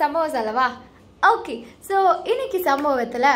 சம்பவம் சொல்லவா okay so இன்னைக்கு சம்பவத்தில்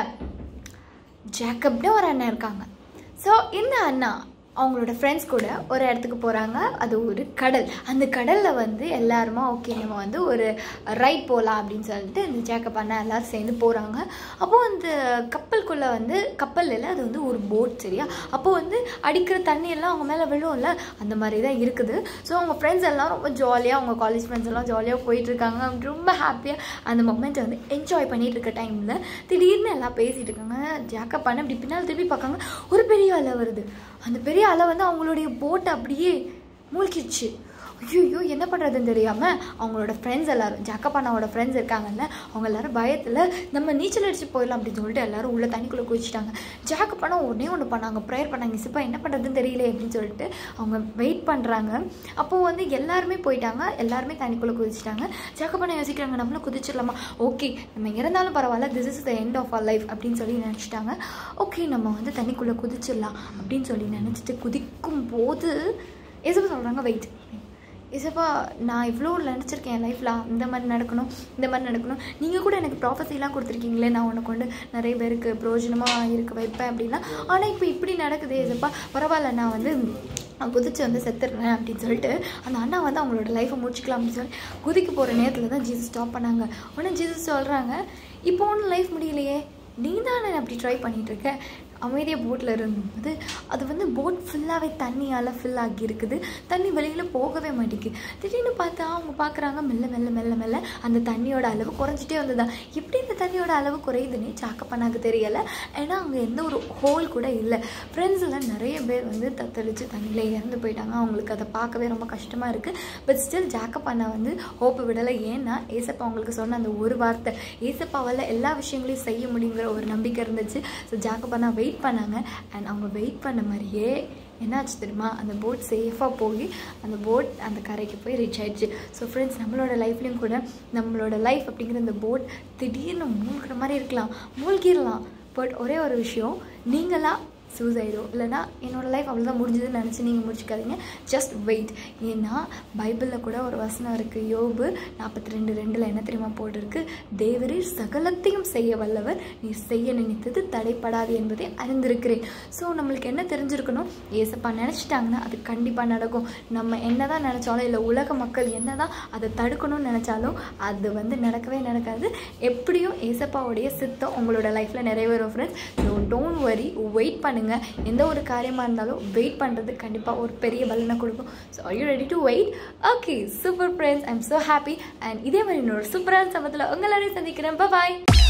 ஜேக்கப்னு ஒரு அண்ணன் இருக்காங்க ஸோ இந்த அண்ணா அவங்களோட ஃப்ரெண்ட்ஸ் கூட ஒரு இடத்துக்கு போகிறாங்க அது ஒரு கடல் அந்த கடலில் வந்து எல்லாருமா ஓகே நம்ம வந்து ஒரு ரைட் போகலாம் அப்படின்னு சொல்லிட்டு இந்த ஜேக்கப் அண்ணா எல்லோரும் சேர்ந்து போகிறாங்க அப்போது அந்த கப்பலுக்குள்ளே வந்து கப்பல் இல்லை அது வந்து ஒரு போட் சரியா அப்போது வந்து அடிக்கிற தண்ணி எல்லாம் அவங்க மேலே விழும்ல அந்த மாதிரி தான் இருக்குது ஸோ அவங்க ஃப்ரெண்ட்ஸ் எல்லாம் ரொம்ப ஜாலியாக அவங்க காலேஜ் ஃப்ரெண்ட்ஸ் எல்லாம் ஜாலியாக போயிட்டுருக்காங்க ரொம்ப ஹாப்பியாக அந்த மொமெண்ட்டை வந்து என்ஜாய் பண்ணிட்டு இருக்க டைமில் திடீர்னு எல்லாம் பேசிகிட்டு இருக்காங்க ஜேக்கப் பண்ண இப்படி பின்னால் திருப்பி பார்க்காங்க ஒரு பெரிய அலை வருது அந்த பெரிய அலை வந்து அவங்களுடைய போட்டை அப்படியே மூழ்கிடுச்சு ஐயோ என்ன பண்ணுறதுன்னு தெரியாமல் அவங்களோட ஃப்ரெண்ட்ஸ் எல்லாரும் ஜக்கப்பானாவோட ஃப்ரெண்ட்ஸ் இருக்காங்கல்ல அவங்க எல்லாரும் பயத்தில் நம்ம நீச்சல் அடிச்சு போயிடலாம் அப்படின்னு சொல்லிட்டு எல்லாரும் உள்ள தண்ணிக்குள்ளே குதிச்சிட்டாங்க ஜாக்கப்பானா உடனே ஒன்று பண்ணாங்க ப்ரேயர் பண்ணாங்க சிப்பா என்ன பண்ணுறதுன்னு தெரியல அப்படின்னு சொல்லிட்டு அவங்க வெயிட் பண்ணுறாங்க அப்போது வந்து எல்லாருமே போயிட்டாங்க எல்லாருமே தண்ணிக்குள்ளே குதிச்சிட்டாங்க ஜாக்கப்பானா யோசிக்கிறாங்க நம்மளும் குதிச்சிடலாமா ஓகே நம்ம இறந்தாலும் பரவாயில்ல this is the end of our life அப்படின்னு சொல்லி நினச்சிட்டாங்க ஓகே நம்ம வந்து தண்ணிக்குள்ளே குதிச்சிடலாம் அப்படின்னு சொல்லி நினச்சிட்டு குதிக்கும் போது எதுவும் சொல்கிறாங்க வெயிட் இசப்பா நான் இவ்வளோ நினச்சிருக்கேன் என் லைஃப்பில் இந்த மாதிரி நடக்கணும் இந்த மாதிரி நடக்கணும் நீங்கள் கூட எனக்கு ப்ராஃபஸிலாம் கொடுத்துருக்கீங்களே நான் உனக்கு கொண்டு நிறைய பேருக்கு பிரயோஜனமாக இருக்க வைப்பேன் அப்படின்னா ஆனால் இப்போ இப்படி நடக்குது இசப்பா பரவாயில்ல நான் வந்து குதிச்சு வந்து செத்துடுறேன் அப்படின்னு சொல்லிட்டு அந்த அண்ணா வந்து அவங்களோட லைஃப்பை முடிச்சுக்கலாம் அப்படின்னு சொல்லி குதிக்க போகிற நேரத்தில் தான் ஜீசஸ் ஸ்டாப் பண்ணாங்க உடனே ஜீசஸ் சொல்கிறாங்க இப்போ ஒன்றும் லைஃப் முடியலையே நீ தானே அப்படி ட்ரை பண்ணிகிட்ருக்க அமைதியாக போட்டில் இருந்தபோது அது வந்து போட் ஃபுல்லாகவே தண்ணியால் ஃபில் ஆகி இருக்குது தண்ணி வெளியில் போகவே மாட்டேங்குது திடீர்னு பார்த்தா அவங்க பார்க்குறாங்க மெல்ல மெல்ல மெல்ல மெல்ல அந்த தண்ணியோட அளவு குறைஞ்சிட்டே வந்ததா எப்படி இந்த தண்ணியோட அளவு குறையுதுன்னே சாக்கப்பண்ணாக்கு தெரியலை ஏன்னா அங்கே எந்த ஒரு ஹோல் கூட இல்லை ஃப்ரெண்ட்ஸில் நிறைய பேர் வந்து தத்தளித்து தண்ணியில் இறந்து போயிட்டாங்க அவங்களுக்கு அதை பார்க்கவே ரொம்ப கஷ்டமாக இருக்குது பட் ஸ்டில் ஜாக்கப் அண்ணா வந்து ஹோப்பு விடலை ஏன்னா ஏசப்பா அவங்களுக்கு சொன்ன அந்த ஒரு வார்த்தை ஏசப்பாவால் எல்லா விஷயங்களையும் செய்ய முடியுங்கிற ஒரு நம்பிக்கை இருந்துச்சு ஸோ ஜாக்கப் அண்ணா வெயிட் பண்ணாங்க அண்ட் அவங்க வெயிட் பண்ண மாதிரியே என்னாச்சு தெரியுமா அந்த போட் சேஃபாக போய் அந்த போட் அந்த கரைக்கு போய் ரீச் ஆயிடுச்சு ஸோ ஃப்ரெண்ட்ஸ் நம்மளோட லைஃப்லேயும் கூட நம்மளோட லைஃப் அப்படிங்கிற இந்த போட் திடீர்னு மூழ்கிற மாதிரி இருக்கலாம் மூழ்கிடலாம் பட் ஒரே ஒரு விஷயம் நீங்களாக சூசைடோ இல்லைனா என்னோடய லைஃப் அவ்வளோதான் முடிஞ்சதுன்னு நினச்சி நீங்கள் முடிச்சுக்காதீங்க ஜஸ்ட் வெயிட் ஏன்னா பைபிளில் கூட ஒரு வசனம் இருக்குது யோபு நாற்பத்தி ரெண்டு ரெண்டில் என்ன தெரியுமா போட்டிருக்கு தேவரீர் சகலத்தையும் செய்ய வல்லவர் நீ செய்ய நினைத்தது தடைப்படாது என்பதை அறிந்திருக்கிறேன் ஸோ நம்மளுக்கு என்ன தெரிஞ்சிருக்கணும் ஏசப்பா நினச்சிட்டாங்கன்னா அது கண்டிப்பாக நடக்கும் நம்ம என்ன தான் நினச்சாலும் இல்லை உலக மக்கள் என்ன தான் அதை தடுக்கணும்னு நினச்சாலும் அது வந்து நடக்கவே நடக்காது எப்படியும் ஏசப்பாவுடைய சித்தம் உங்களோட லைஃப்பில் நிறைவேறும் friends so don't worry wait பண்ணுங்கள் எந்த ஒரு காரியமாக இருந்தாலும் வெயிட் பண்ணுறது கண்டிப்பாக ஒரு பெரிய பலனை கொடுக்கும் so are you ready to wait okay super friends I am so happy and இதே மாதிரி இன்னொரு சூப்பரான சமத்தில் உங்கள் எல்லாரையும் சந்திக்கிறேன் பாய்